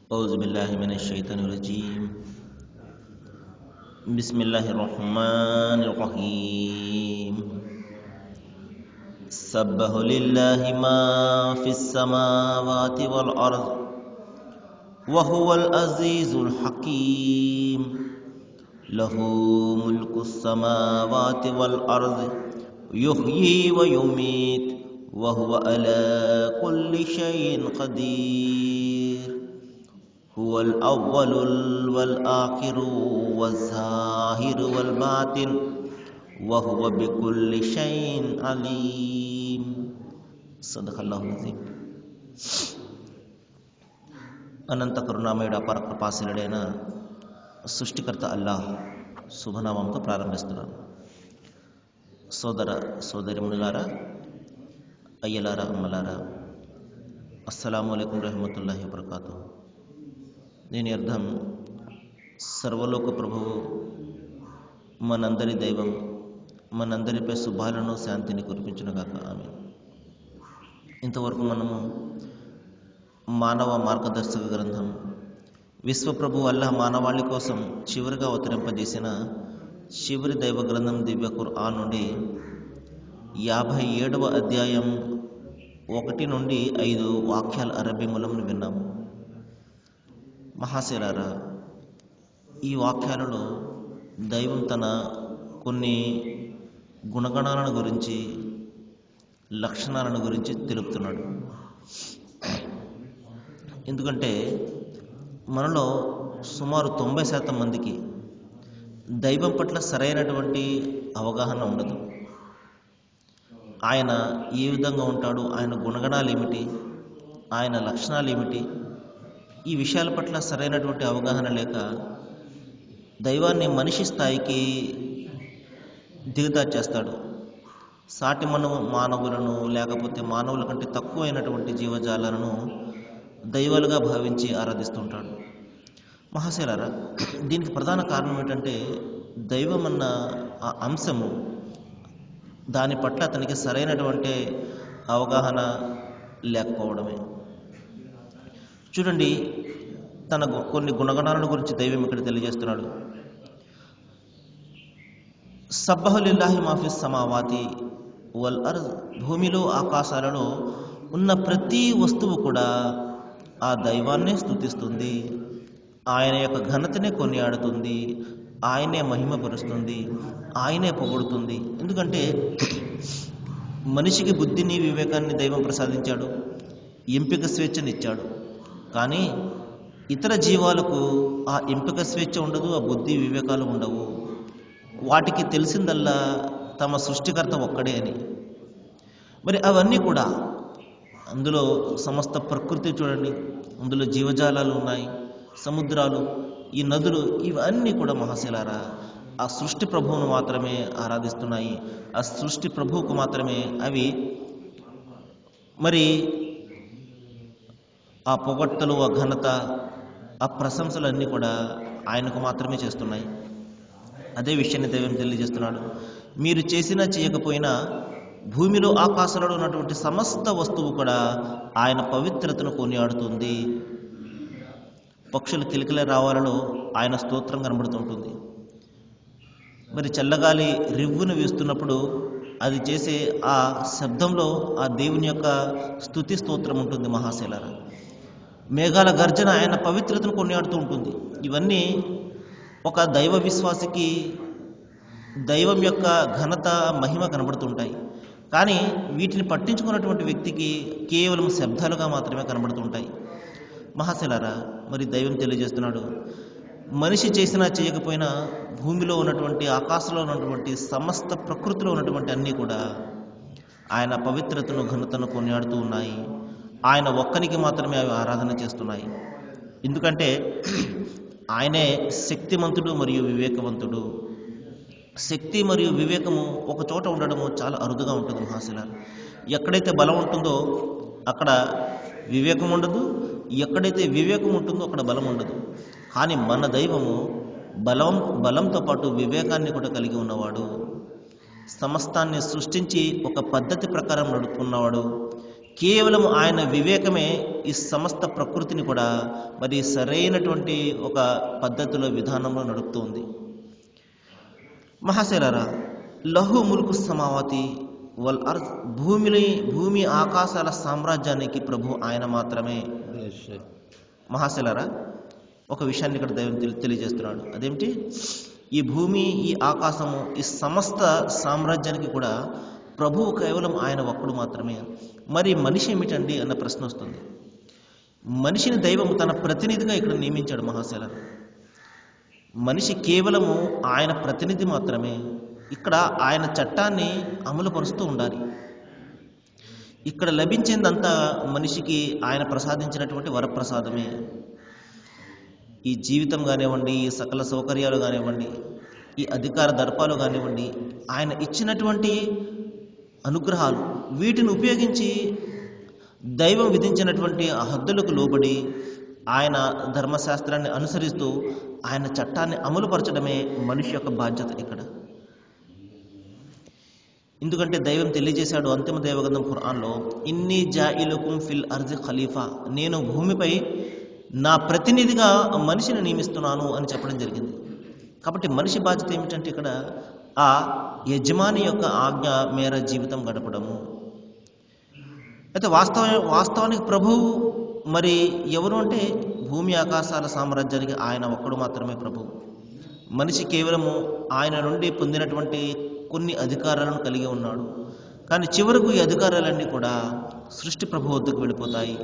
أعوذ بالله من الشيطان الرجيم بسم الله الرحمن الرحيم سبح لله ما في السماوات والأرض وهو العزيز الحكيم له ملك السماوات والأرض يحيي ويميت وهو على كل شيء قدير هو الأول والآخر والظاهر والباطن وهو بكل شيء عليم صدق الله العظيم అనంత కరుణామయుడు అపర కృపాశీలుడైన సృష్టికర్త అల్లాహ్ శుభనామంతో ప్రారంభిస్తున్నాను సోదర సోదరిమునులారా అయ్యలారా అమ్మలారా అస్సలం అయికం రహమతుల్లాహి వబర్కాతు దీని అర్థం సర్వలోక ప్రభువు మనందరి దైవం మనందరిపై శుభాలను శాంతిని కురిపించునుగాక ఆమె ఇంతవరకు మనము మానవ మార్గదర్శక గ్రంథం విశ్వప్రభు అల్లాహ్ మానవాళి కోసం చివరిగా అవతరింపజేసిన చివరి దైవ గ్రంథం దివ్య ఖుర్ఆన్ నుండి యాభై ఏడవ అధ్యాయం ఒకటి నుండి ఐదు వాక్యాల అరబీ మూలంను విన్నాము మహాశిరారా ఈ వాక్యాలలో దైవం తన కొన్ని గుణగణాలను గురించి లక్షణాలను గురించి తెలుపుతున్నాడు ఎందుకంటే మనలో సుమారు తొంభై శాతం మందికి దైవం పట్ల సరైనటువంటి అవగాహన ఉండదు ఆయన ఏ విధంగా ఉంటాడు ఆయన గుణగణాలు ఏమిటి ఆయన లక్షణాలు ఏమిటి ఈ విషయాల పట్ల సరైనటువంటి అవగాహన లేక దైవాన్ని మనిషి స్థాయికి దిగదాచేస్తాడు సాటి మన మానవులను లేకపోతే మానవుల కంటే తక్కువైనటువంటి జీవజాలను దైవాలుగా భావించి ఆరాధిస్తుంటాడు మహాశైలారా దీనికి ప్రధాన కారణం ఏంటంటే దైవం అన్న ఆ అంశము దాని పట్ల అతనికి సరైనటువంటి అవగాహన లేకపోవడమే చూడండి తన కొన్ని గుణగణాలను గురించి దైవం ఇక్కడ తెలియజేస్తున్నాడు సబ్బహులిల్లాహి మాఫిస్ సమావాతి వల్ అర్జ్ భూమిలో ఆకాశాలలో ఉన్న ప్రతి వస్తువు కూడా ఆ దైవాన్నే స్థుతిస్తుంది ఆయన యొక్క ఘనతనే కొనియాడుతుంది ఆయనే మహిమపరుస్తుంది ఆయనే పొగుడుతుంది ఎందుకంటే మనిషికి బుద్ధిని వివేకాన్ని దైవం ప్రసాదించాడు ఎంపిక స్వేచ్ఛనిచ్చాడు కానీ ఇతర జీవాలకు ఆ ఎంపిక స్వేచ్ఛ ఉండదు ఆ బుద్ధి వివేకాలు ఉండవు వాటికి తెలిసిందల్లా తమ సృష్టికర్త ఒక్కడే అని మరి అవన్నీ కూడా అందులో సమస్త ప్రకృతి చూడండి అందులో జీవజాలాలు ఉన్నాయి సముద్రాలు ఈ నదులు ఇవన్నీ కూడా మహాశిలారా ఆ సృష్టి ప్రభువును మాత్రమే ఆరాధిస్తున్నాయి ఆ సృష్టి ప్రభువుకు మాత్రమే అవి మరి ఆ పొగట్టలు ఆ ఘనత ఆ ప్రశంసలు అన్నీ కూడా ఆయనకు మాత్రమే చేస్తున్నాయి అదే విషయాన్ని దైవం తెలియజేస్తున్నాడు మీరు చేసినా చేయకపోయినా భూమిలో ఆకాశంలో ఉన్నటువంటి సమస్త వస్తువు కూడా ఆయన పవిత్రతను కొనియాడుతుంది పక్షుల కిలకిల రావాలలో ఆయన స్తోత్రం కనబడుతుంటుంది మరి చల్లగాలి రివ్వును వీస్తున్నప్పుడు అది చేసే ఆ శబ్దంలో ఆ దేవుని యొక్క స్థుతి స్తోత్రం ఉంటుంది మహాశైలర మేఘాల గర్జన ఆయన పవిత్రతను కొనియాడుతూ ఉంటుంది ఇవన్నీ ఒక దైవ విశ్వాసికి దైవం యొక్క ఘనత మహిమ కనబడుతుంటాయి కానీ వీటిని పట్టించుకున్నటువంటి వ్యక్తికి కేవలం శబ్దాలుగా మాత్రమే కనబడుతుంటాయి మహాశిలారా మరి దైవం తెలియజేస్తున్నాడు మనిషి చేసినా చేయకపోయినా భూమిలో ఉన్నటువంటి ఆకాశంలో ఉన్నటువంటి సమస్త ప్రకృతిలో ఉన్నటువంటి అన్నీ కూడా ఆయన పవిత్రతను ఘనతను కొనియాడుతూ ఉన్నాయి ఆయన ఒక్కనికి మాత్రమే అవి ఆరాధన చేస్తున్నాయి ఎందుకంటే ఆయనే శక్తిమంతుడు మరియు వివేకవంతుడు శక్తి మరియు వివేకము ఒక చోట ఉండడము చాలా అరుదుగా ఉంటుంది మహాశిల ఎక్కడైతే బలం ఉంటుందో అక్కడ వివేకం ఉండదు ఎక్కడైతే వివేకం ఉంటుందో అక్కడ బలం ఉండదు కానీ మన దైవము బలం బలంతో పాటు వివేకాన్ని కూడా కలిగి ఉన్నవాడు సమస్తాన్ని సృష్టించి ఒక పద్ధతి ప్రకారం నడుపుకున్నవాడు కేవలం ఆయన వివేకమే ఈ సమస్త ప్రకృతిని కూడా మరి సరైనటువంటి ఒక పద్ధతిలో విధానంలో నడుపుతుంది మహాశైలరా లహు ముల్కు సమావతి వల్ అర్త్ భూమిని భూమి ఆకాశాల సామ్రాజ్యానికి ప్రభు ఆయన మాత్రమే మహాశైలరా ఒక విషయాన్ని ఇక్కడ దైవం తెలి- తెలియజేస్తున్నాడు అదేమిటి ఈ భూమి ఈ ఆకాశము ఈ సమస్త సామ్రాజ్యానికి కూడా ప్రభువు కేవలం ఆయన ఒక్కడు మాత్రమే మరి మనిషి ఏమిటండి అన్న ప్రశ్న వస్తుంది మనిషిని దైవం తన ప్రతినిధిగా ఇక్కడ నియమించాడు మహాశైల మనిషి కేవలము ఆయన ప్రతినిధి మాత్రమే ఇక్కడ ఆయన చట్టాన్ని అమలుపరుస్తూ ఉండాలి ఇక్కడ లభించేదంతా మనిషికి ఆయన ప్రసాదించినటువంటి వరప్రసాదమే ఈ జీవితం కానివ్వండి ఈ సకల సౌకర్యాలు కానివ్వండి ఈ అధికార దర్పాలు కానివ్వండి ఆయన ఇచ్చినటువంటి అనుగ్రహాలు వీటిని ఉపయోగించి దైవం విధించినటువంటి ఆ హద్దులకు లోబడి ఆయన ధర్మశాస్త్రాన్ని అనుసరిస్తూ ఆయన చట్టాన్ని అమలుపరచడమే మనిషి యొక్క బాధ్యత ఇక్కడ ఎందుకంటే దైవం తెలియజేశాడు అంతిమ దైవగంధం ఖురాన్లో ఇన్ని జాయిలుకుం ఫిల్ అర్జి ఖలీఫా నేను భూమిపై నా ప్రతినిధిగా మనిషిని నియమిస్తున్నాను అని చెప్పడం జరిగింది కాబట్టి మనిషి బాధ్యత ఏమిటంటే ఇక్కడ ఆ యజమాని యొక్క ఆజ్ఞ మేర జీవితం గడపడము అయితే వాస్తవ వాస్తవానికి ప్రభువు మరి ఎవరు అంటే భూమి ఆకాశాల సామ్రాజ్యానికి ఆయన ఒక్కడు మాత్రమే ప్రభువు మనిషి కేవలము ఆయన నుండి పొందినటువంటి కొన్ని అధికారాలను కలిగి ఉన్నాడు కానీ చివరకు ఈ అధికారాలన్నీ కూడా సృష్టి ప్రభు వద్దకు వెళ్ళిపోతాయి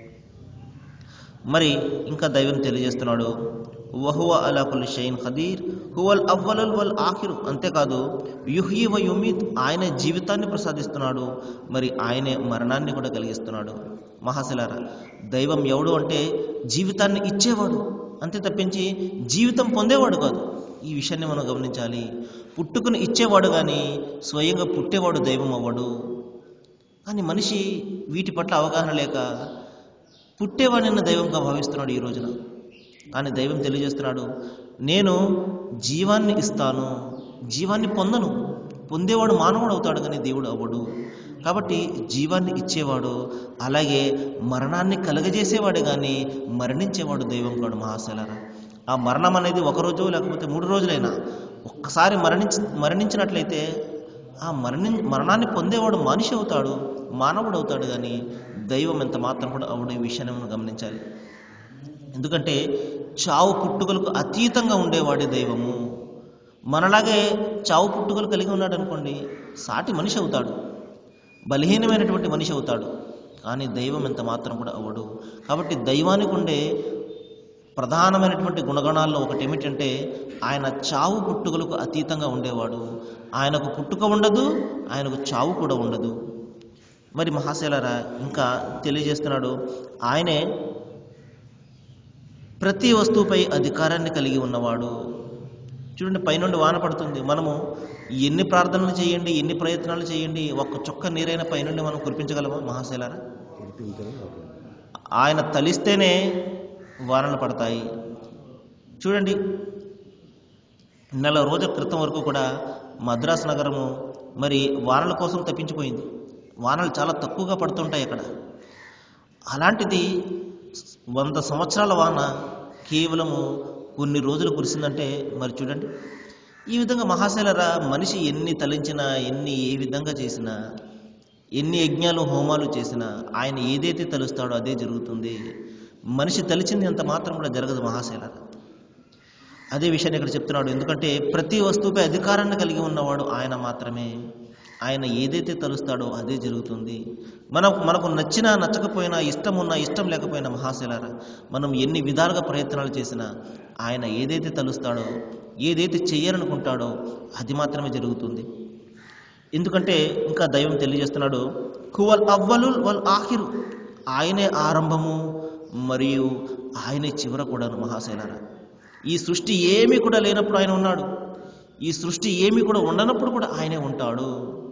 మరి ఇంకా దైవం తెలియజేస్తున్నాడు వహువ అలా కుల్ షైన్ ఖదీర్ హువల్ అవ్వలల్ వల్ ఆఖిరు అంతేకాదు యుహి వ యుమీత్ ఆయన జీవితాన్ని ప్రసాదిస్తున్నాడు మరి ఆయనే మరణాన్ని కూడా కలిగిస్తున్నాడు మహాశిలారా దైవం ఎవడు అంటే జీవితాన్ని ఇచ్చేవాడు అంతే తప్పించి జీవితం పొందేవాడు కాదు ఈ విషయాన్ని మనం గమనించాలి పుట్టుకుని ఇచ్చేవాడు కానీ స్వయంగా పుట్టేవాడు దైవం అవ్వడు కానీ మనిషి వీటి పట్ల అవగాహన లేక పుట్టేవాడిని దైవంగా భావిస్తున్నాడు ఈ రోజున కానీ దైవం తెలియజేస్తున్నాడు నేను జీవాన్ని ఇస్తాను జీవాన్ని పొందను పొందేవాడు మానవుడు అవుతాడు కానీ దేవుడు అవ్వడు కాబట్టి జీవాన్ని ఇచ్చేవాడు అలాగే మరణాన్ని కలగజేసేవాడు కానీ మరణించేవాడు దైవం కాడు మహాశలారా ఆ మరణం అనేది ఒక రోజు లేకపోతే మూడు రోజులైనా ఒక్కసారి మరణించి మరణించినట్లయితే ఆ మరణి మరణాన్ని పొందేవాడు మనిషి అవుతాడు మానవుడు అవుతాడు కానీ దైవం ఎంత మాత్రం కూడా అవుడు ఈ విషయాన్ని మనం గమనించాలి ఎందుకంటే చావు పుట్టుకలకు అతీతంగా ఉండేవాడే దైవము మనలాగే చావు పుట్టుకలు కలిగి ఉన్నాడు అనుకోండి సాటి మనిషి అవుతాడు బలహీనమైనటువంటి మనిషి అవుతాడు కానీ దైవం ఎంత మాత్రం కూడా అవ్వడు కాబట్టి దైవానికి ఉండే ప్రధానమైనటువంటి గుణగణాల్లో ఒకటి ఏమిటంటే ఆయన చావు పుట్టుకలకు అతీతంగా ఉండేవాడు ఆయనకు పుట్టుక ఉండదు ఆయనకు చావు కూడా ఉండదు మరి మహాశైలరా ఇంకా తెలియజేస్తున్నాడు ఆయనే ప్రతి వస్తువుపై అధికారాన్ని కలిగి ఉన్నవాడు చూడండి పైనుండి వాన పడుతుంది మనము ఎన్ని ప్రార్థనలు చేయండి ఎన్ని ప్రయత్నాలు చేయండి ఒక్క చుక్క నీరైన పైనుండి మనం కురిపించగలమా మహాశైలారా ఆయన తలిస్తేనే వానలు పడతాయి చూడండి నెల రోజుల క్రితం వరకు కూడా మద్రాసు నగరము మరి వానల కోసం తప్పించిపోయింది వానలు చాలా తక్కువగా పడుతుంటాయి అక్కడ అలాంటిది వంద సంవత్సరాల వాన కేవలము కొన్ని రోజులు కురిసిందంటే మరి చూడండి ఈ విధంగా మహాశైలరా మనిషి ఎన్ని తలించినా ఎన్ని ఏ విధంగా చేసినా ఎన్ని యజ్ఞాలు హోమాలు చేసినా ఆయన ఏదైతే తలుస్తాడో అదే జరుగుతుంది మనిషి తలిచింది అంత మాత్రం కూడా జరగదు మహాశైలరా అదే విషయాన్ని ఇక్కడ చెప్తున్నాడు ఎందుకంటే ప్రతి వస్తువుపై అధికారాన్ని కలిగి ఉన్నవాడు ఆయన మాత్రమే ఆయన ఏదైతే తలుస్తాడో అదే జరుగుతుంది మనం మనకు నచ్చినా నచ్చకపోయినా ఇష్టం ఉన్నా ఇష్టం లేకపోయినా మహాశైలారా మనం ఎన్ని విధాలుగా ప్రయత్నాలు చేసినా ఆయన ఏదైతే తలుస్తాడో ఏదైతే చెయ్యాలనుకుంటాడో అది మాత్రమే జరుగుతుంది ఎందుకంటే ఇంకా దైవం తెలియజేస్తున్నాడు హువల్ అవ్వలుల్ వల్ ఆఖిరు ఆయనే ఆరంభము మరియు ఆయనే చివర కూడాను మహాశైలారా ఈ సృష్టి ఏమీ కూడా లేనప్పుడు ఆయన ఉన్నాడు ఈ సృష్టి ఏమీ కూడా ఉండనప్పుడు కూడా ఆయనే ఉంటాడు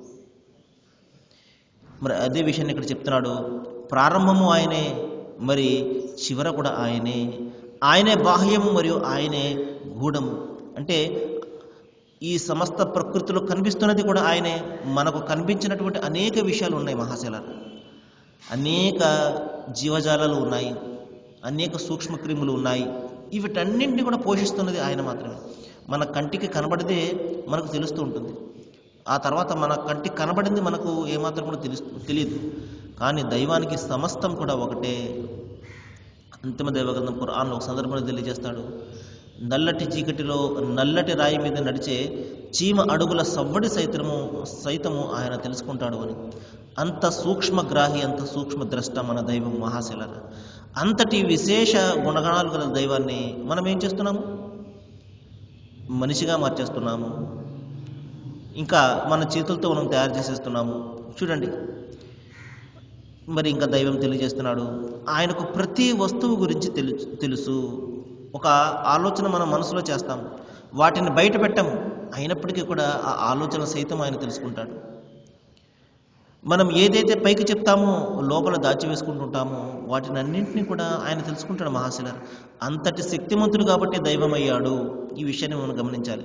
మరి అదే విషయాన్ని ఇక్కడ చెప్తున్నాడు ప్రారంభము ఆయనే మరి చివర కూడా ఆయనే ఆయనే బాహ్యము మరియు ఆయనే గూఢము అంటే ఈ సమస్త ప్రకృతిలో కనిపిస్తున్నది కూడా ఆయనే మనకు కనిపించినటువంటి అనేక విషయాలు ఉన్నాయి మహాశైలారు అనేక జీవజాలాలు ఉన్నాయి అనేక సూక్ష్మ క్రిములు ఉన్నాయి వీటన్నింటినీ కూడా పోషిస్తున్నది ఆయన మాత్రమే మన కంటికి కనబడితే మనకు తెలుస్తూ ఉంటుంది ఆ తర్వాత మన కంటికి కనబడింది మనకు ఏమాత్రం కూడా తెలుసు తెలియదు కానీ దైవానికి సమస్తం కూడా ఒకటే అంతిమ దైవగ్రంథం ఖురాన్లో ఒక సందర్భంలో తెలియజేస్తాడు నల్లటి చీకటిలో నల్లటి రాయి మీద నడిచే చీమ అడుగుల సవ్వడి సైతము సైతము ఆయన తెలుసుకుంటాడు అని అంత సూక్ష్మగ్రాహి అంత సూక్ష్మ ద్రష్ట మన దైవం మహాశిల అంతటి విశేష గుణగణాలు గల దైవాన్ని మనం ఏం చేస్తున్నాము మనిషిగా మార్చేస్తున్నాము ఇంకా మన చేతులతో మనం తయారు చేసేస్తున్నాము చూడండి మరి ఇంకా దైవం తెలియజేస్తున్నాడు ఆయనకు ప్రతి వస్తువు గురించి తెలు తెలుసు ఒక ఆలోచన మన మనసులో చేస్తాం వాటిని బయట పెట్టము అయినప్పటికీ కూడా ఆ ఆలోచన సైతం ఆయన తెలుసుకుంటాడు మనం ఏదైతే పైకి చెప్తామో లోపల దాచివేసుకుంటుంటామో వాటిని అన్నింటినీ కూడా ఆయన తెలుసుకుంటాడు మహాశిలర్ అంతటి శక్తిమంతుడు కాబట్టి దైవం అయ్యాడు ఈ విషయాన్ని మనం గమనించాలి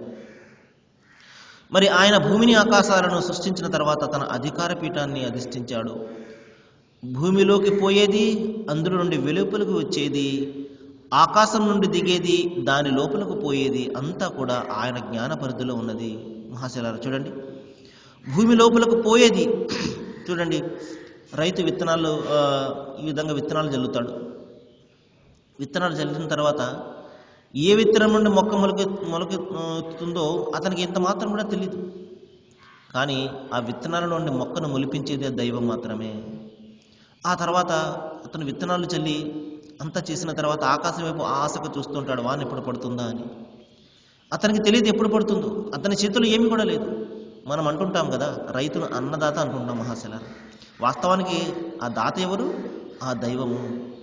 మరి ఆయన భూమిని ఆకాశాలను సృష్టించిన తర్వాత తన అధికార పీఠాన్ని అధిష్ఠించాడు భూమిలోకి పోయేది అందులో నుండి వెలుపలకు వచ్చేది ఆకాశం నుండి దిగేది దాని లోపలకు పోయేది అంతా కూడా ఆయన జ్ఞాన పరిధిలో ఉన్నది మహాశిలారు చూడండి భూమి లోపలకు పోయేది చూడండి రైతు విత్తనాలు ఆ, ఈ విధంగా విత్తనాలు జల్లుతాడు విత్తనాలు జల్లిన తర్వాత ఏ విత్తనం నుండి మొక్క మొలకె మొలకెత్తుతుందో అతనికి ఇంత మాత్రం కూడా తెలియదు కానీ ఆ విత్తనాల నుండి మొక్కను మొలిపించేది ఆ దైవం మాత్రమే ఆ తర్వాత అతను విత్తనాలు చల్లి అంతా చేసిన తర్వాత ఆకాశం వైపు ఆశగా చూస్తుంటాడు వాన ఎప్పుడు పడుతుందా అని అతనికి తెలియదు ఎప్పుడు పడుతుందో అతని చేతుల్లో ఏమీ కూడా లేదు మనం అంటుంటాం కదా రైతును అన్నదాత అంటుంటాం మహాశిల వాస్తవానికి ఆ దాత ఎవరు ఆ దైవము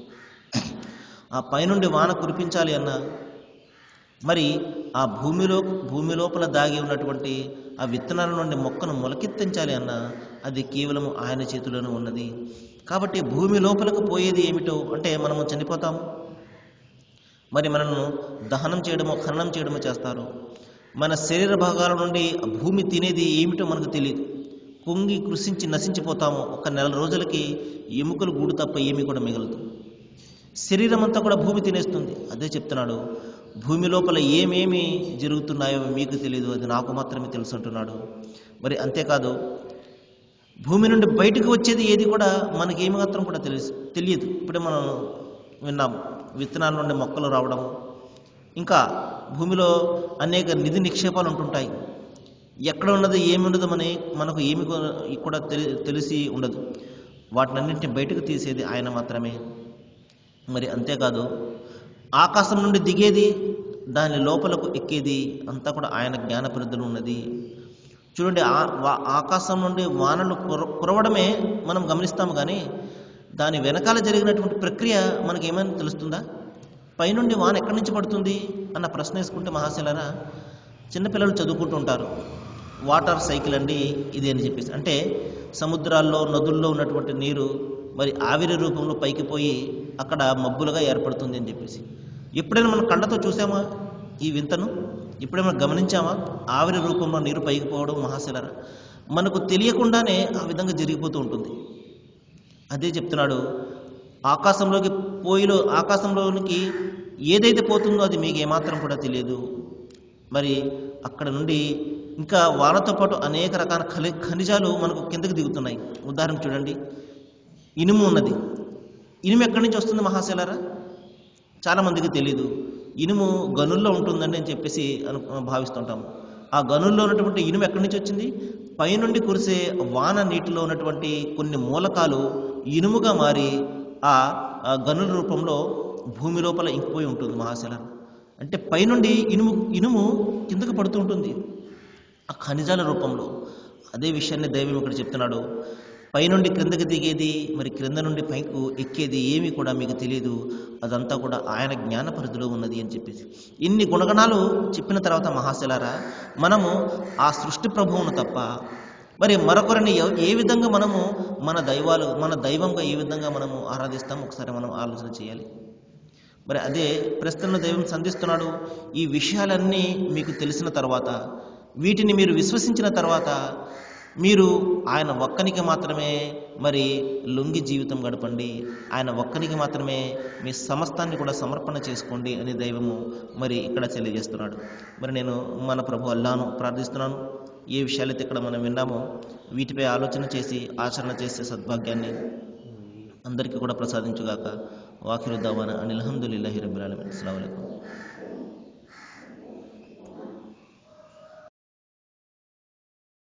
ఆ పైనుండి వాన కురిపించాలి అన్న మరి ఆ భూమిలో భూమి లోపల దాగి ఉన్నటువంటి ఆ విత్తనాల నుండి మొక్కను మొలకెత్తించాలి అన్న అది కేవలం ఆయన చేతిలోనే ఉన్నది కాబట్టి భూమి లోపలకు పోయేది ఏమిటో అంటే మనము చనిపోతాము మరి మనను దహనం చేయడమో ఖననం చేయడమో చేస్తారు మన శరీర భాగాల నుండి ఆ భూమి తినేది ఏమిటో మనకు తెలియదు కుంగి కృషించి నశించిపోతాము ఒక నెల రోజులకి ఎముకలు గూడు తప్ప ఏమీ కూడా మిగలదు శరీరం అంతా కూడా భూమి తినేస్తుంది అదే చెప్తున్నాడు భూమి లోపల ఏమేమి జరుగుతున్నాయో మీకు తెలియదు అది నాకు మాత్రమే తెలుసు అంటున్నాడు మరి అంతేకాదు భూమి నుండి బయటకు వచ్చేది ఏది కూడా మనకి ఏమి మాత్రం కూడా తెలుసు తెలియదు ఇప్పుడే మనం విన్నాం విత్తనాల నుండి మొక్కలు రావడం ఇంకా భూమిలో అనేక నిధి నిక్షేపాలు ఉంటుంటాయి ఎక్కడ ఉన్నది ఏమి ఉండదు మన మనకు ఏమి కూడా- కూడా తెలి- తెలిసి ఉండదు వాటినన్నింటినీ బయటకు తీసేది ఆయన మాత్రమే మరి అంతేకాదు ఆకాశం నుండి దిగేది దాని లోపలకు ఎక్కేది అంతా కూడా ఆయన జ్ఞాన పరిధిలో ఉన్నది చూడండి ఆ- వా- ఆకాశం నుండి వానలు కుర కురవడమే మనం గమనిస్తాము కానీ దాని వెనకాల జరిగినటువంటి ప్రక్రియ మనకి ఏమైనా తెలుస్తుందా పైనుండి వాన ఎక్కడి నుంచి పడుతుంది అన్న ప్రశ్న వేసుకుంటే మహాశిలరా చిన్నపిల్లలు చదువుకుంటూ ఉంటారు వాటర్ సైకిల్ అండి ఇది అని చెప్పేసి అంటే సముద్రాల్లో నదుల్లో ఉన్నటువంటి నీరు మరి ఆవిరి రూపంలో పైకి పోయి అక్కడ మబ్బులుగా ఏర్పడుతుంది అని చెప్పేసి ఎప్పుడైనా మనం కళ్ళతో చూసామా ఈ వింతను ఎప్పుడైనా గమనించామా ఆవిరి రూపంలో నీరు పైకి పోవడం మహాశిలరా మనకు తెలియకుండానే ఆ విధంగా జరిగిపోతూ ఉంటుంది అదే చెప్తున్నాడు ఆకాశంలోకి పోయిలో ఆకాశంలోనికి ఏదైతే పోతుందో అది మీకు ఏమాత్రం కూడా తెలియదు మరి అక్కడ నుండి ఇంకా వానతో పాటు అనేక రకాల ఖని ఖనిజాలు మనకు కిందకి దిగుతున్నాయి ఉదాహరణ చూడండి ఇనుము ఉన్నది ఇనుము ఎక్కడి నుంచి వస్తుంది మహాశైలారా చాలా మందికి తెలియదు ఇనుము గనుల్లో ఉంటుందండి అని చెప్పేసి అను భావిస్తుంటాము ఆ గనుల్లో ఉన్నటువంటి ఇనుము ఎక్కడి నుంచి వచ్చింది పైనుండి కురిసే వాన నీటిలో ఉన్నటువంటి కొన్ని మూలకాలు ఇనుముగా మారి ఆ ఆ గనుల రూపంలో భూమి లోపల ఇంకిపోయి ఉంటుంది మహాశిల అంటే పైనుండి ఇనుము ఇనుము కిందకు పడుతూ ఉంటుంది ఆ ఖనిజాల రూపంలో అదే విషయాన్ని దైవం ఇక్కడ చెప్తున్నాడు పైనుండి క్రిందకి దిగేది మరి క్రింద నుండి పైకు ఎక్కేది ఏమీ కూడా మీకు తెలియదు అదంతా కూడా ఆయన జ్ఞాన పరిధిలో ఉన్నది అని చెప్పేసి ఇన్ని గుణగణాలు చెప్పిన తర్వాత మహాశిలారా మనము ఆ సృష్టి ప్రభువును తప్ప మరి మరొకరిని ఎవ- ఏ విధంగా మనము మన దైవాలు మన దైవంగా ఏ విధంగా మనము ఆరాధిస్తాం ఒకసారి మనం ఆలోచన చేయాలి మరి అదే ప్రస్తుతం దైవం సంధిస్తున్నాడు ఈ విషయాలన్నీ మీకు తెలిసిన తర్వాత వీటిని మీరు విశ్వసించిన తర్వాత మీరు ఆయన ఒక్కనికి మాత్రమే మరి లొంగి జీవితం గడపండి ఆయన ఒక్కరికి మాత్రమే మీ సమస్తాన్ని కూడా సమర్పణ చేసుకోండి అని దైవము మరి ఇక్కడ తెలియజేస్తున్నాడు మరి నేను మన ప్రభు అల్లాను ప్రార్థిస్తున్నాను ఏ విషయాలైతే ఇక్కడ మనం విన్నామో వీటిపై ఆలోచన చేసి ఆచరణ చేసే సద్భాగ్యాన్ని అందరికీ కూడా ప్రసాదించుగాక వాకిరుద్దామని అని అల్హమ్దుల్లాహి రబ్బిల్ ఆలమీన్ అస్సలాము అలైకుం